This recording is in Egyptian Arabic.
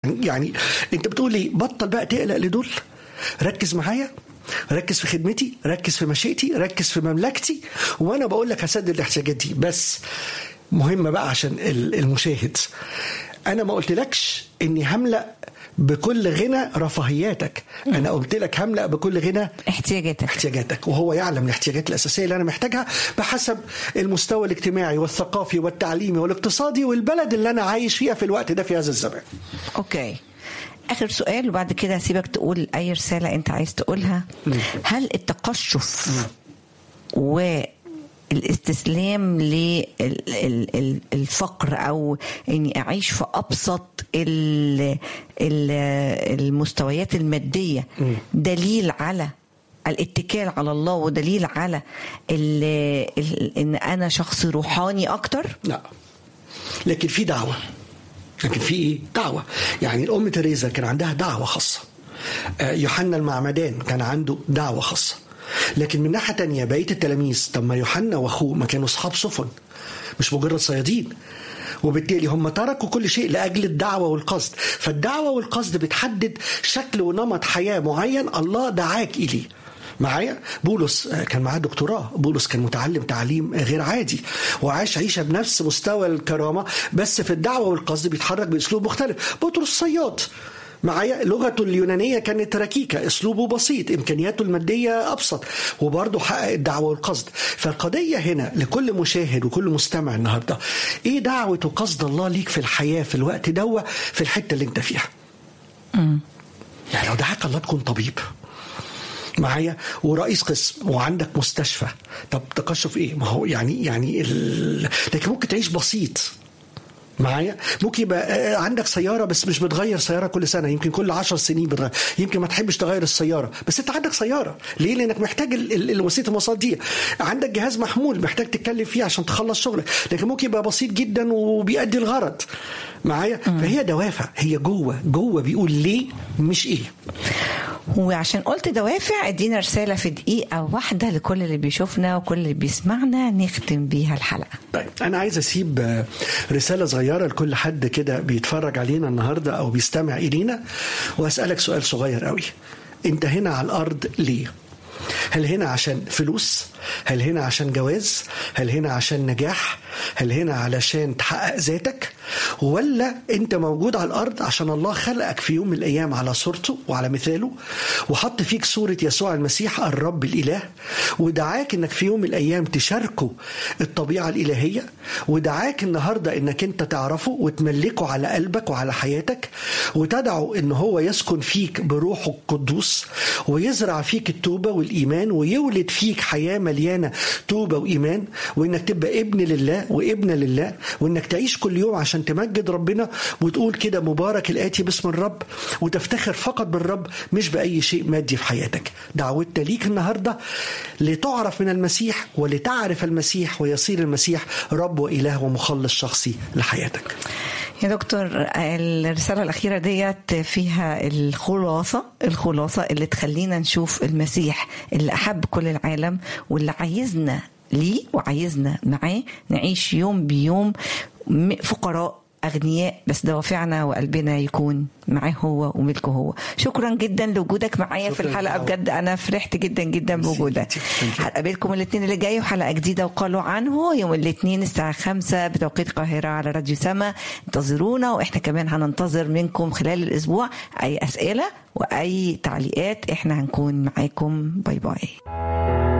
يعني يعني انت بتقول لي بطل بقى تقلق لدول ركز معايا ركز في خدمتي ركز في مشيئتي ركز في مملكتي وانا بقول لك هسدد الاحتياجات دي بس مهمه بقى عشان ال- المشاهد انا ما قلتلكش اني هملا بكل غنى رفاهياتك انا قلت لك هملا بكل غنى احتياجاتك احتياجاتك وهو يعلم الاحتياجات الاساسيه اللي انا محتاجها بحسب المستوى الاجتماعي والثقافي والتعليمي والاقتصادي والبلد اللي انا عايش فيها في الوقت ده في هذا الزمان اوكي اخر سؤال وبعد كده هسيبك تقول اي رساله انت عايز تقولها هل التقشف والاستسلام للفقر او اني اعيش في ابسط ال- ال- المستويات الماديه دليل على الاتكال على الله ودليل على ال ال ان انا شخص روحاني اكتر لا لكن في دعوه لكن في ايه دعوه يعني الام تريزا كان عندها دعوه خاصه آه، يوحنا المعمدان كان عنده دعوه خاصه لكن من ناحيه تانية بقيه التلاميذ طب ما يوحنا واخوه ما كانوا اصحاب سفن مش مجرد صيادين وبالتالي هم تركوا كل شيء لاجل الدعوه والقصد فالدعوه والقصد بتحدد شكل ونمط حياه معين الله دعاك اليه معايا بولس آه، كان معاه دكتوراه بولس كان متعلم تعليم آه، غير عادي وعاش عيشه بنفس مستوى الكرامه بس في الدعوه والقصد بيتحرك باسلوب مختلف بطرس صياد معايا لغته اليونانيه كانت ركيكه اسلوبه بسيط امكانياته الماديه ابسط وبرضه حقق الدعوه والقصد فالقضيه هنا لكل مشاهد وكل مستمع النهارده ايه دعوه وقصد الله ليك في الحياه في الوقت دوا في الحته اللي انت فيها يعني لو دعاك الله تكون طبيب معايا ورئيس قسم وعندك مستشفى طب تقشف ايه ما هو يعني يعني ال... لكن ممكن تعيش بسيط معايا ممكن يبقى آه، عندك سياره بس مش بتغير سياره كل سنه يمكن كل عشر سنين بتغير يمكن ما تحبش تغير السياره بس انت عندك سياره ليه لانك محتاج ال- ال- الوسيله المواصلات دي عندك جهاز محمول محتاج تتكلم فيه عشان تخلص شغلك لكن ممكن يبقى بسيط جدا وبيأدي الغرض معايا فهي دوافع هي جوه جوه بيقول ليه مش ايه وعشان قلت دوافع ادينا رساله في دقيقه واحده لكل اللي بيشوفنا وكل اللي بيسمعنا نختم بيها الحلقه طيب انا عايز اسيب آه، رساله صغيره لكل حد كده بيتفرج علينا النهارده او بيستمع الينا واسالك سؤال صغير قوي انت هنا على الارض ليه هل هنا عشان فلوس هل هنا عشان جواز هل هنا عشان نجاح هل هنا علشان تحقق ذاتك ولا انت موجود على الارض عشان الله خلقك في يوم من الايام على صورته وعلى مثاله وحط فيك صوره يسوع المسيح الرب الاله ودعاك انك في يوم من الايام تشاركه الطبيعه الالهيه ودعاك النهارده انك انت تعرفه وتملكه على قلبك وعلى حياتك وتدعو ان هو يسكن فيك بروحه القدوس ويزرع فيك التوبه والايمان ويولد فيك حياه مليانه توبه وايمان وانك تبقى ابن لله وابنه لله وانك تعيش كل يوم عشان تمجد ربنا وتقول كده مبارك الاتي باسم الرب وتفتخر فقط بالرب مش باي شيء مادي في حياتك دعوتنا ليك النهارده لتعرف من المسيح ولتعرف المسيح ويصير المسيح رب واله ومخلص شخصي لحياتك يا دكتور الرسالة الأخيرة ديت فيها الخلاصة الخلاصة اللي تخلينا نشوف المسيح اللي أحب كل العالم واللي عايزنا ليه وعايزنا معاه نعيش يوم بيوم م- فقراء أغنياء بس دوافعنا وقلبنا يكون معاه هو وملكه هو شكرا جدا لوجودك معايا في شكراً الحلقة للدعوة. بجد أنا فرحت جدا جدا ميرسي بوجودك كتير. Thank you. هقابلكم الاثنين اللي جاي وحلقه جديده وقالوا عنه يوم الاثنين الساعه 5 بتوقيت القاهره على راديو سما انتظرونا واحنا كمان هننتظر منكم خلال الاسبوع اي اسئله واي تعليقات احنا هنكون معاكم باي باي